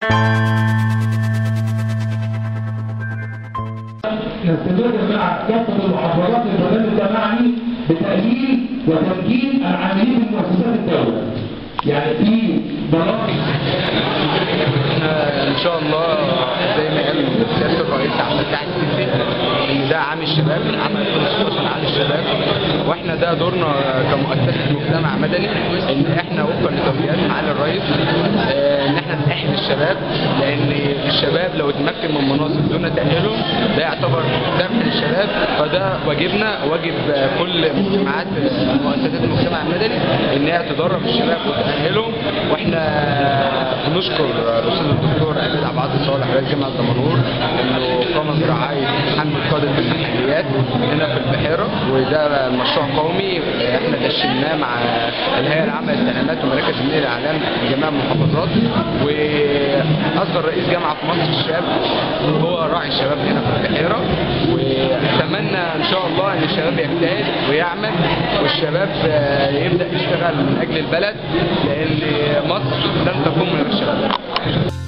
نستمر مع كافة المحافظات البرنامج ده معني بتأهيل وتمكين العاملين في مؤسسات الدولة. يعني في برامج احنا ان شاء الله زي ما قال سياده الرئيس عبد الفتاح السيسي ان ده عام الشباب عام 2016 عام الشباب واحنا ده دورنا كمؤسسه مجتمع مدني ان احنا وفقا لتوجيهات معالي الرئيس اه، ان احنا نأهل الشباب لان الشباب لو اتمكن من مناصب دون تأهيلهم ده يعتبر ذبح للشباب فده واجبنا واجب كل مجتمعات مؤسسات المجتمع المدني ان هي تدرب الشباب وتأهلهم واحنا بنشكر الاستاذ الدكتور عماد عبد العاطي صالح رئيس جامعه دمنهور انه قام برعايه حمل قاده المحليات هنا في البحيره وده مشروع قومي احنا دشناه مع الهيئه العامه للاعلانات ومراكز النيل الاعلام في جميع المحافظات واصدر رئيس جامعه في مصر الشاب هو راعي الشباب هنا في البحيره واتمنى ان شاء الله ان الشباب يجتهد ويعمل والشباب آه، يبدا يشتغل من اجل البلد لان مصر لن تقوم من غير الشباب